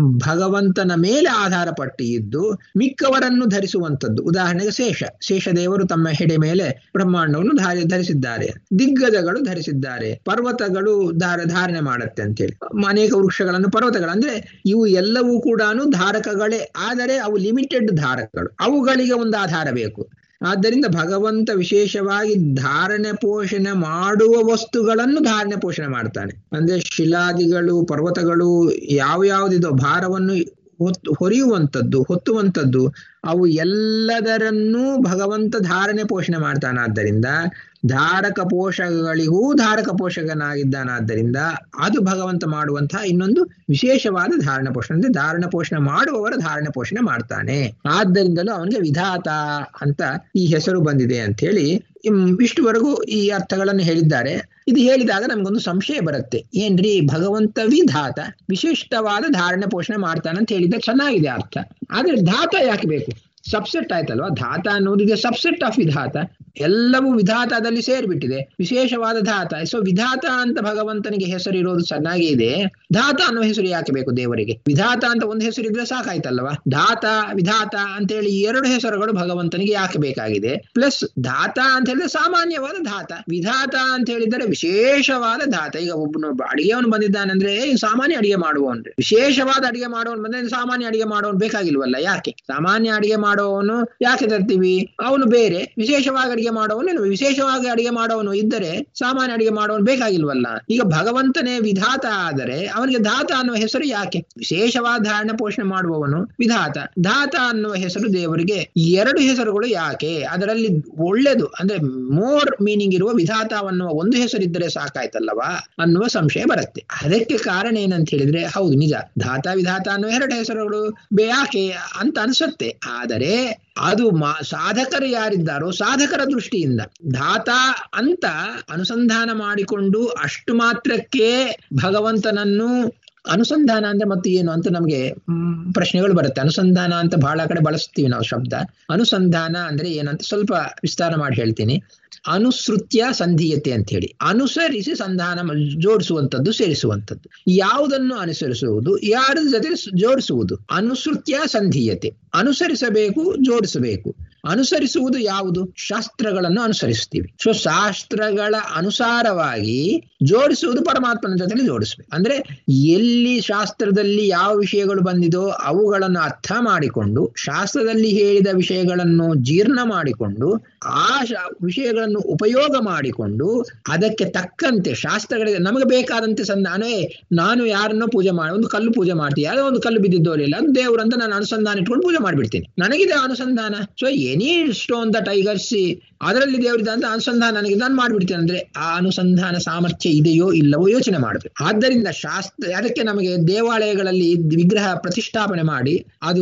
ಭಗವಂತನ ಮೇಲೆ ಆಧಾರ ಪಟ್ಟಿ ಇದ್ದು ಮಿಕ್ಕವರನ್ನು ಧರಿಸುವಂಥದ್ದು ಉದಾಹರಣೆಗೆ ಶೇಷ ಶೇಷದೇವರು ತಮ್ಮ ಹೆಡೆ ಮೇಲೆ ಬ್ರಹ್ಮಾಂಡವನ್ನು ಧಾರಿ ಧರಿಸಿದ್ದಾರೆ ದಿಗ್ಗಜಗಳು ಧರಿಸಿದ್ದಾರೆ ಪರ್ವತಗಳು ಧಾರ ಧಾರಣೆ ಮಾಡುತ್ತೆ ಅಂತೇಳಿ ಅನೇಕ ವೃಕ್ಷಗಳನ್ನು ಪರ್ವತಗಳು ಅಂದ್ರೆ ಇವು ಎಲ್ಲವೂ ಕೂಡ ಧಾರಕಗಳೇ ಆದರೆ ಅವು ಲಿಮಿಟೆಡ್ ಧಾರಕಗಳು ಅವುಗಳಿಗೆ ಒಂದು ಆಧಾರ ಬೇಕು ಆದ್ದರಿಂದ ಭಗವಂತ ವಿಶೇಷವಾಗಿ ಧಾರಣೆ ಪೋಷಣೆ ಮಾಡುವ ವಸ್ತುಗಳನ್ನು ಧಾರಣೆ ಪೋಷಣೆ ಮಾಡ್ತಾನೆ ಅಂದ್ರೆ ಶಿಲಾದಿಗಳು ಪರ್ವತಗಳು ಯಾವ ಯಾವುದಿದೋ ಭಾರವನ್ನು ಹೊತ್ತು ಹೊರೆಯುವಂಥದ್ದು ಹೊತ್ತುವಂಥದ್ದು ಅವು ಎಲ್ಲದರನ್ನೂ ಭಗವಂತ ಧಾರಣೆ ಪೋಷಣೆ ಮಾಡ್ತಾನಾದ್ದರಿಂದ ಧಾರಕ ಪೋಷಕಗಳಿಗೂ ಧಾರಕ ಪೋಷಕನಾಗಿದ್ದಾನಾದ್ದರಿಂದ ಅದು ಭಗವಂತ ಮಾಡುವಂತಹ ಇನ್ನೊಂದು ವಿಶೇಷವಾದ ಧಾರಣ ಪೋಷಣೆ ಅಂದ್ರೆ ಧಾರಣ ಪೋಷಣೆ ಮಾಡುವವರ ಧಾರಣ ಪೋಷಣೆ ಮಾಡ್ತಾನೆ ಆದ್ದರಿಂದಲೂ ಅವನಿಗೆ ವಿಧಾತ ಅಂತ ಈ ಹೆಸರು ಬಂದಿದೆ ಅಂತ ಹೇಳಿ ಇಷ್ಟುವರೆಗೂ ಈ ಅರ್ಥಗಳನ್ನು ಹೇಳಿದ್ದಾರೆ ಇದು ಹೇಳಿದಾಗ ನಮ್ಗೊಂದು ಸಂಶಯ ಬರುತ್ತೆ ಏನ್ರಿ ಭಗವಂತ ವಿಧಾತ ವಿಶಿಷ್ಟವಾದ ಧಾರಣೆ ಪೋಷಣೆ ಮಾಡ್ತಾನಂತ ಹೇಳಿದ್ರೆ ಚೆನ್ನಾಗಿದೆ ಅರ್ಥ ಆದ್ರೆ ಧಾತ ಯಾಕೆ ಬೇಕು ಸಬ್ಸೆಟ್ ಆಯ್ತಲ್ವಾ ಧಾತ ಅನ್ನೋದು ಇದೆ ಸಬ್ಸೆಟ್ ಆಫ್ ವಿಧಾತ ಎಲ್ಲವೂ ವಿಧಾತದಲ್ಲಿ ಸೇರಿಬಿಟ್ಟಿದೆ ವಿಶೇಷವಾದ ಧಾತ ಸೊ ವಿಧಾತ ಅಂತ ಭಗವಂತನಿಗೆ ಹೆಸರಿರೋದು ಚೆನ್ನಾಗಿ ಇದೆ ಧಾತ ಅನ್ನೋ ಹೆಸರು ಯಾಕೆ ಬೇಕು ದೇವರಿಗೆ ವಿಧಾತ ಅಂತ ಒಂದು ಹೆಸರಿದ್ರೆ ಸಾಕಾಯ್ತಲ್ವಾ ಧಾತ ವಿಧಾತ ಅಂತ ಹೇಳಿ ಎರಡು ಹೆಸರುಗಳು ಭಗವಂತನಿಗೆ ಯಾಕೆ ಬೇಕಾಗಿದೆ ಪ್ಲಸ್ ಧಾತ ಅಂತ ಹೇಳಿದ್ರೆ ಸಾಮಾನ್ಯವಾದ ಧಾತ ವಿಧಾತ ಅಂತ ಹೇಳಿದರೆ ವಿಶೇಷವಾದ ಧಾತ ಈಗ ಒಬ್ಬನೊಬ್ಬ ಅಡಿಗೆಯವನು ಬಂದಿದ್ದಾನಂದ್ರೆ ಸಾಮಾನ್ಯ ಅಡಿಗೆ ಮಾಡುವವನ್ರಿ ವಿಶೇಷವಾದ ಅಡಿಗೆ ಮಾಡುವವನು ಬಂದ್ರೆ ಸಾಮಾನ್ಯ ಅಡಿಗೆ ಮಾಡುವವನು ಬೇಕಾಗಿಲ್ವಲ್ಲ ಯಾಕೆ ಸಾಮಾನ್ಯ ಅಡಿಗೆ ಮಾಡುವವನು ಯಾಕೆ ತರ್ತೀವಿ ಅವನು ಬೇರೆ ವಿಶೇಷವಾಗಿ ಅಡಿಗೆ ಮಾಡುವವನು ವಿಶೇಷವಾಗಿ ಅಡಿಗೆ ಮಾಡುವವನು ಇದ್ದರೆ ಸಾಮಾನ್ಯ ಅಡಿಗೆ ಮಾಡುವವನು ಬೇಕಾಗಿಲ್ವಲ್ಲ ಈಗ ಭಗವಂತನೇ ವಿಧಾತ ಆದರೆ ಅವನಿಗೆ ಧಾತ ಅನ್ನುವ ಹೆಸರು ಯಾಕೆ ವಿಶೇಷವಾದ ಧಾರಣ ಪೋಷಣೆ ಮಾಡುವವನು ವಿಧಾತ ಧಾತ ಅನ್ನುವ ಹೆಸರು ದೇವರಿಗೆ ಎರಡು ಹೆಸರುಗಳು ಯಾಕೆ ಅದರಲ್ಲಿ ಒಳ್ಳೆದು ಅಂದ್ರೆ ಮೋರ್ ಮೀನಿಂಗ್ ಇರುವ ವಿಧಾತ ಅನ್ನುವ ಒಂದು ಹೆಸರಿದ್ದರೆ ಸಾಕಾಯ್ತಲ್ಲವಾ ಅನ್ನುವ ಸಂಶಯ ಬರುತ್ತೆ ಅದಕ್ಕೆ ಕಾರಣ ಏನಂತ ಹೇಳಿದ್ರೆ ಹೌದು ನಿಜ ಧಾತ ವಿಧಾತ ಅನ್ನುವ ಎರಡು ಹೆಸರುಗಳು ಯಾಕೆ ಅಂತ ಅನ್ಸುತ್ತೆ ಆದರೆ ಅದು ಮಾ ಸಾಧಕರು ಯಾರಿದ್ದಾರೋ ಸಾಧಕರ ದೃಷ್ಟಿಯಿಂದ ಧಾತ ಅಂತ ಅನುಸಂಧಾನ ಮಾಡಿಕೊಂಡು ಅಷ್ಟು ಮಾತ್ರಕ್ಕೆ ಭಗವಂತನನ್ನು ಅನುಸಂಧಾನ ಅಂದ್ರೆ ಮತ್ತೆ ಏನು ಅಂತ ನಮಗೆ ಪ್ರಶ್ನೆಗಳು ಬರುತ್ತೆ ಅನುಸಂಧಾನ ಅಂತ ಬಹಳ ಕಡೆ ಬಳಸ್ತೀವಿ ನಾವು ಶಬ್ದ ಅನುಸಂಧಾನ ಅಂದ್ರೆ ಏನಂತ ಸ್ವಲ್ಪ ವಿಸ್ತಾರ ಮಾಡಿ ಹೇಳ್ತೀನಿ ಅನುಸೃತ್ಯ ಸಂಧೀಯತೆ ಅಂತ ಹೇಳಿ ಅನುಸರಿಸಿ ಸಂಧಾನ ಜೋಡಿಸುವಂಥದ್ದು ಸೇರಿಸುವಂಥದ್ದು ಯಾವುದನ್ನು ಅನುಸರಿಸುವುದು ಯಾರ ಜೊತೆ ಜೋಡಿಸುವುದು ಅನುಸೃತ್ಯ ಸಂಧೀಯತೆ ಅನುಸರಿಸಬೇಕು ಜೋಡಿಸಬೇಕು ಅನುಸರಿಸುವುದು ಯಾವುದು ಶಾಸ್ತ್ರಗಳನ್ನು ಅನುಸರಿಸ್ತೀವಿ ಸೊ ಶಾಸ್ತ್ರಗಳ ಅನುಸಾರವಾಗಿ ಜೋಡಿಸುವುದು ಪರಮಾತ್ಮನ ಜೊತೆಲಿ ಜೋಡಿಸ್ಬೇಕು ಅಂದ್ರೆ ಎಲ್ಲಿ ಶಾಸ್ತ್ರದಲ್ಲಿ ಯಾವ ವಿಷಯಗಳು ಬಂದಿದೋ ಅವುಗಳನ್ನು ಅರ್ಥ ಮಾಡಿಕೊಂಡು ಶಾಸ್ತ್ರದಲ್ಲಿ ಹೇಳಿದ ವಿಷಯಗಳನ್ನು ಜೀರ್ಣ ಮಾಡಿಕೊಂಡು ಆ ವಿಷಯಗಳನ್ನು ಉಪಯೋಗ ಮಾಡಿಕೊಂಡು ಅದಕ್ಕೆ ತಕ್ಕಂತೆ ಶಾಸ್ತ್ರಗಳಿಗೆ ನಮಗೆ ಬೇಕಾದಂತೆ ಸಂಧಾನವೇ ನಾನು ಯಾರನ್ನೋ ಪೂಜೆ ಮಾಡಿ ಒಂದು ಕಲ್ಲು ಪೂಜೆ ಮಾಡ್ತೀನಿ ಯಾವುದೋ ಒಂದು ಕಲ್ಲು ಬಿದ್ದಿದ್ದೋರಿಲ್ಲ ಅದು ದೇವ್ರು ಅಂತ ನಾನು ಅನುಸಂಧಾನ ಇಟ್ಕೊಂಡು ಪೂಜೆ ಮಾಡ್ಬಿಡ್ತೀನಿ ನನಗಿದೆ ಅನುಸಂಧಾನ so any stone that I ಗರ್ಸಿ ಅದರಲ್ಲಿ ದೇವರಿದ ಅಂತ ಅನುಸಂಧಾನ ನನಗೆ ನಾನು ಮಾಡ್ಬಿಡ್ತೇನೆ ಅಂದ್ರೆ ಆ ಅನುಸಂಧಾನ ಸಾಮರ್ಥ್ಯ ಇದೆಯೋ ಇಲ್ಲವೋ ಯೋಚನೆ ಮಾಡಬೇಕು ಆದ್ದರಿಂದ ಶಾಸ್ತ್ರ ಅದಕ್ಕೆ ನಮಗೆ ದೇವಾಲಯಗಳಲ್ಲಿ ವಿಗ್ರಹ ಪ್ರತಿಷ್ಠಾಪನೆ ಮಾಡಿ ಅದು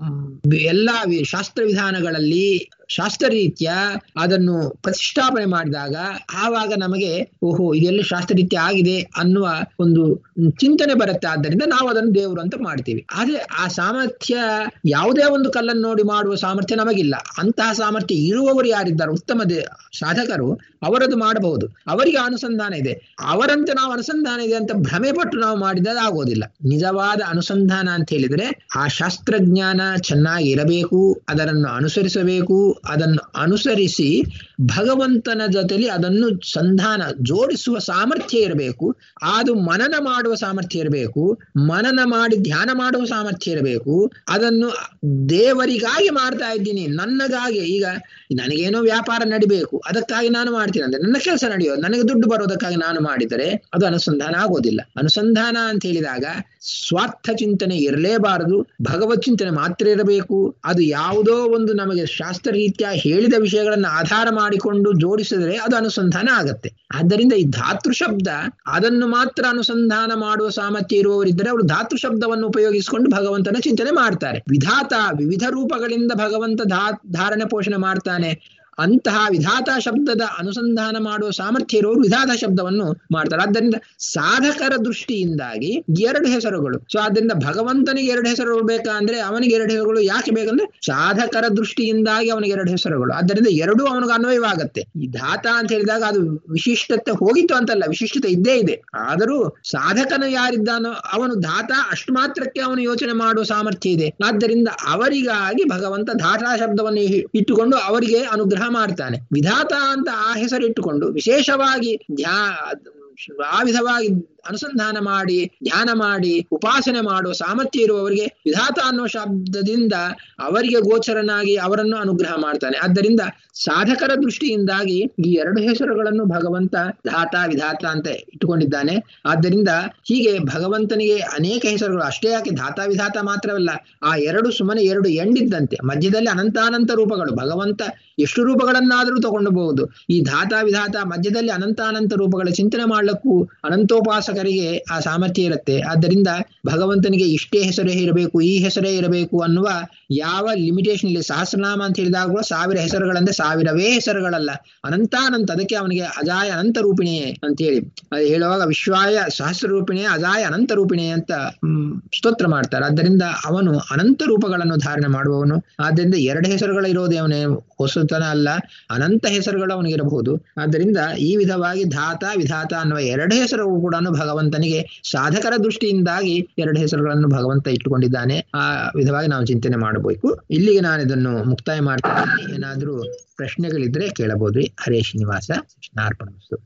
ಎಲ್ಲಾ ಶಾಸ್ತ್ರ ವಿಧಾನಗಳಲ್ಲಿ ಶಾಸ್ತ್ರರೀತ್ಯ ಅದನ್ನು ಪ್ರತಿಷ್ಠಾಪನೆ ಮಾಡಿದಾಗ ಆವಾಗ ನಮಗೆ ಓಹೋ ಇದೆಲ್ಲ ಶಾಸ್ತ್ರರೀತ್ಯ ಆಗಿದೆ ಅನ್ನುವ ಒಂದು ಚಿಂತನೆ ಬರುತ್ತೆ ಆದ್ದರಿಂದ ನಾವು ಅದನ್ನು ದೇವರು ಅಂತ ಮಾಡ್ತೀವಿ ಆದ್ರೆ ಆ ಸಾಮರ್ಥ್ಯ ಯಾವುದೇ ಒಂದು ಕಲ್ಲನ್ನು ನೋಡಿ ಮಾಡುವ ಸಾಮರ್ಥ್ಯ ನಮಗಿಲ್ಲ ಅಂತಹ ಸಾಮರ್ಥ್ಯ ಇರುವವರು ಯಾರಿದ್ದಾರೆ ಉತ್ತಮ ಸಾಧಕರು ಅವರದು ಮಾಡಬಹುದು ಅವರಿಗೆ ಅನುಸಂಧಾನ ಇದೆ ಅವರಂತೆ ನಾವು ಅನುಸಂಧಾನ ಇದೆ ಅಂತ ಭ್ರಮೆ ಪಟ್ಟು ನಾವು ಮಾಡಿದಾಗ ಆಗೋದಿಲ್ಲ ನಿಜವಾದ ಅನುಸಂಧಾನ ಅಂತ ಹೇಳಿದ್ರೆ ಆ ಶಾಸ್ತ್ರಜ್ಞಾನ ಚೆನ್ನಾಗಿ ಇರಬೇಕು ಅದನ್ನು ಅನುಸರಿಸಬೇಕು ಅದನ್ನು ಅನುಸರಿಸಿ ಭಗವಂತನ ಜೊತೆಲಿ ಅದನ್ನು ಸಂಧಾನ ಜೋಡಿಸುವ ಸಾಮರ್ಥ್ಯ ಇರಬೇಕು ಅದು ಮನನ ಮಾಡುವ ಸಾಮರ್ಥ್ಯ ಇರಬೇಕು ಮನನ ಮಾಡಿ ಧ್ಯಾನ ಮಾಡುವ ಸಾಮರ್ಥ್ಯ ಇರಬೇಕು ಅದನ್ನು ದೇವರಿಗಾಗಿ ಮಾಡ್ತಾ ಇದ್ದೀನಿ ನನ್ನಗಾಗಿ ಈಗ ನನಗೇನೋ ವ್ಯಾಪಾರ ನಡಿಬೇಕು ಅದಕ್ಕಾಗಿ ನಾನು ಮಾಡ್ತೀನಿ ಅಂದ್ರೆ ನನ್ನ ಕೆಲಸ ನಡೆಯೋದು ನನಗೆ ದುಡ್ಡು ಬರೋದಕ್ಕಾಗಿ ನಾನು ಮಾಡಿದರೆ ಅದು ಅನುಸಂಧಾನ ಆಗೋದಿಲ್ಲ ಅನುಸಂಧಾನ ಅಂತ ಹೇಳಿದಾಗ ಸ್ವಾರ್ಥ ಚಿಂತನೆ ಇರಲೇಬಾರದು ಭಗವತ್ ಚಿಂತನೆ ಮಾತ್ರ ಇರಬೇಕು ಅದು ಯಾವುದೋ ಒಂದು ನಮಗೆ ಶಾಸ್ತ್ರ ರೀತ್ಯ ಹೇಳಿದ ವಿಷಯಗಳನ್ನು ಆಧಾರ ಮಾಡಿಕೊಂಡು ಜೋಡಿಸಿದರೆ ಅದು ಅನುಸಂಧಾನ ಆಗತ್ತೆ ಆದ್ದರಿಂದ ಈ ಧಾತೃ ಶಬ್ದ ಅದನ್ನು ಮಾತ್ರ ಅನುಸಂಧಾನ ಮಾಡುವ ಸಾಮರ್ಥ್ಯ ಇರುವವರಿದ್ದರೆ ಅವರು ಧಾತೃ ಶಬ್ದವನ್ನು ಉಪಯೋಗಿಸಿಕೊಂಡು ಭಗವಂತನ ಚಿಂತನೆ ಮಾಡ್ತಾರೆ ವಿಧಾತ ವಿವಿಧ ರೂಪಗಳಿಂದ ಭಗವಂತ ಧಾ ಧಾರಣೆ ಪೋಷಣೆ ಮಾಡ್ತಾನೆ ಅಂತಹ ವಿಧಾತ ಶಬ್ದದ ಅನುಸಂಧಾನ ಮಾಡುವ ಸಾಮರ್ಥ್ಯ ಇರುವವರು ವಿಧಾತ ಶಬ್ದವನ್ನು ಮಾಡ್ತಾರೆ ಆದ್ದರಿಂದ ಸಾಧಕರ ದೃಷ್ಟಿಯಿಂದಾಗಿ ಎರಡು ಹೆಸರುಗಳು ಸೊ ಆದ್ದರಿಂದ ಭಗವಂತನಿಗೆ ಎರಡು ಹೆಸರುಗಳು ಬೇಕಾ ಅಂದ್ರೆ ಅವನಿಗೆ ಎರಡು ಹೆಸರುಗಳು ಯಾಕೆ ಬೇಕಂದ್ರೆ ಸಾಧಕರ ದೃಷ್ಟಿಯಿಂದಾಗಿ ಅವನಿಗೆ ಎರಡು ಹೆಸರುಗಳು ಆದ್ದರಿಂದ ಎರಡೂ ಅವನಿಗೆ ಅನ್ವಯವಾಗತ್ತೆ ಈ ಧಾತ ಅಂತ ಹೇಳಿದಾಗ ಅದು ವಿಶಿಷ್ಟತೆ ಹೋಗಿತ್ತು ಅಂತಲ್ಲ ವಿಶಿಷ್ಟತೆ ಇದ್ದೇ ಇದೆ ಆದರೂ ಸಾಧಕನು ಯಾರಿದ್ದಾನೋ ಅವನು ಧಾತ ಅಷ್ಟು ಮಾತ್ರಕ್ಕೆ ಅವನು ಯೋಚನೆ ಮಾಡುವ ಸಾಮರ್ಥ್ಯ ಇದೆ ಆದ್ದರಿಂದ ಅವರಿಗಾಗಿ ಭಗವಂತ ಧಾತಾ ಶಬ್ದವನ್ನು ಇಟ್ಟುಕೊಂಡು ಅವರಿಗೆ ಅನುಗ್ರಹ ಮಾಡ್ತಾನೆ ವಿಧಾತ ಅಂತ ಆ ಹೆಸರಿಟ್ಟುಕೊಂಡು ವಿಶೇಷವಾಗಿ ಧ್ಯಾ ಆ ವಿಧವಾಗಿ ಅನುಸಂಧಾನ ಮಾಡಿ ಧ್ಯಾನ ಮಾಡಿ ಉಪಾಸನೆ ಮಾಡುವ ಸಾಮರ್ಥ್ಯ ಇರುವವರಿಗೆ ವಿಧಾತ ಅನ್ನೋ ಶಬ್ದದಿಂದ ಅವರಿಗೆ ಗೋಚರನಾಗಿ ಅವರನ್ನು ಅನುಗ್ರಹ ಮಾಡ್ತಾನೆ ಆದ್ದರಿಂದ ಸಾಧಕರ ದೃಷ್ಟಿಯಿಂದಾಗಿ ಈ ಎರಡು ಹೆಸರುಗಳನ್ನು ಭಗವಂತ ಧಾತ ವಿಧಾತ ಅಂತ ಇಟ್ಟುಕೊಂಡಿದ್ದಾನೆ ಆದ್ದರಿಂದ ಹೀಗೆ ಭಗವಂತನಿಗೆ ಅನೇಕ ಹೆಸರುಗಳು ಅಷ್ಟೇ ಯಾಕೆ ಧಾತ ವಿಧಾತ ಮಾತ್ರವಲ್ಲ ಆ ಎರಡು ಸುಮ್ಮನೆ ಎರಡು ಎಂಡಿದ್ದಂತೆ ಮಧ್ಯದಲ್ಲಿ ಅನಂತಾನಂತ ರೂಪಗಳು ಭಗವಂತ ಎಷ್ಟು ರೂಪಗಳನ್ನಾದರೂ ತಗೊಂಡಬಹುದು ಈ ಧಾತ ವಿಧಾತ ಮಧ್ಯದಲ್ಲಿ ಅನಂತಾನಂತ ರೂಪಗಳ ಚಿಂತನೆ ಮಾಡ್ಲಿಕ್ಕೂ ಅನಂತೋಪಾಸಕರಿಗೆ ಆ ಸಾಮರ್ಥ್ಯ ಇರುತ್ತೆ ಆದ್ದರಿಂದ ಭಗವಂತನಿಗೆ ಇಷ್ಟೇ ಹೆಸರೇ ಇರಬೇಕು ಈ ಹೆಸರೇ ಇರಬೇಕು ಅನ್ನುವ ಯಾವ ಲಿಮಿಟೇಷನ್ ಇಲ್ಲಿ ಸಹಸ್ರನಾಮ ಅಂತ ಹೇಳಿದಾಗ ಸಾವಿರ ಹೆಸರುಗಳಂದ್ರೆ ಸಾವಿರವೇ ಹೆಸರುಗಳಲ್ಲ ಅನಂತಾನಂತ ಅದಕ್ಕೆ ಅವನಿಗೆ ಅಜಾಯ ಅನಂತ ರೂಪಿಣಿ ಅಂತ ಹೇಳಿ ಅದು ಹೇಳುವಾಗ ವಿಶ್ವಾಯ ಸಹಸ್ರ ರೂಪಿಣಿ ಅಜಾಯ ಅನಂತ ರೂಪಿಣಿ ಅಂತ ಹ್ಮ್ ಸ್ತೋತ್ರ ಮಾಡ್ತಾರೆ ಆದ್ದರಿಂದ ಅವನು ಅನಂತ ರೂಪಗಳನ್ನು ಧಾರಣೆ ಮಾಡುವವನು ಆದ್ದರಿಂದ ಎರಡು ಹೆಸರುಗಳು ಇರೋದೇ ಅವನೇ ಹೊಸತನ ಅಲ್ಲ ಅನಂತ ಹೆಸರುಗಳು ಅವನಿಗಿರಬಹುದು ಆದ್ದರಿಂದ ಈ ವಿಧವಾಗಿ ಧಾತ ವಿಧಾತ ಅನ್ನುವ ಎರಡು ಹೆಸರು ಕೂಡ ಭಗವಂತನಿಗೆ ಸಾಧಕರ ದೃಷ್ಟಿಯಿಂದಾಗಿ ಎರಡು ಹೆಸರುಗಳನ್ನು ಭಗವಂತ ಇಟ್ಟುಕೊಂಡಿದ್ದಾನೆ ಆ ವಿಧವಾಗಿ ನಾವು ಚಿಂತನೆ ಮಾಡಬೇಕು ಇಲ್ಲಿಗೆ ನಾನು ಇದನ್ನು ಮುಕ್ತಾಯ ಮಾಡ್ತಾ ಏನಾದ್ರೂ ಪ್ರಶ್ನೆಗಳಿದ್ರೆ ಕೇಳಬಹುದ್ರಿ ಹರೇ ಶ್ರೀನಿವಾಸ ಕೃಷ್ಣಾರ್ಪಣ